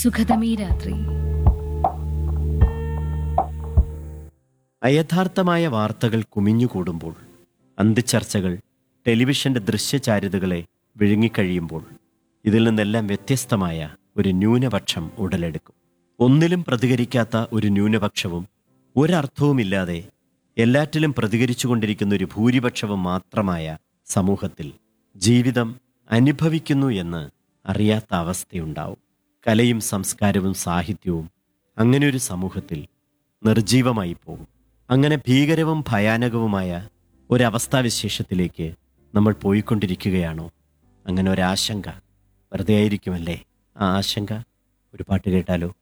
സുഖതമീ രാത്രി അയഥാർത്ഥമായ വാർത്തകൾ കുമിഞ്ഞുകൂടുമ്പോൾ അന്തിച്ചർച്ചകൾ ടെലിവിഷന്റെ ദൃശ്യചാരുതകളെ വിഴുങ്ങിക്കഴിയുമ്പോൾ ഇതിൽ നിന്നെല്ലാം വ്യത്യസ്തമായ ഒരു ന്യൂനപക്ഷം ഉടലെടുക്കും ഒന്നിലും പ്രതികരിക്കാത്ത ഒരു ന്യൂനപക്ഷവും ഒരർത്ഥവുമില്ലാതെ എല്ലാറ്റിലും പ്രതികരിച്ചുകൊണ്ടിരിക്കുന്ന ഒരു ഭൂരിപക്ഷവും മാത്രമായ സമൂഹത്തിൽ ജീവിതം അനുഭവിക്കുന്നു എന്ന് അറിയാത്ത അവസ്ഥയുണ്ടാവും കലയും സംസ്കാരവും സാഹിത്യവും അങ്ങനെ ഒരു സമൂഹത്തിൽ നിർജീവമായി പോകും അങ്ങനെ ഭീകരവും ഭയാനകവുമായ ഒരവസ്ഥാവിശേഷത്തിലേക്ക് നമ്മൾ പോയിക്കൊണ്ടിരിക്കുകയാണോ അങ്ങനെ ഒരാശങ്ക വെറുതെ ആയിരിക്കുമല്ലേ ആ ആശങ്ക ഒരു പാട്ട് കേട്ടാലോ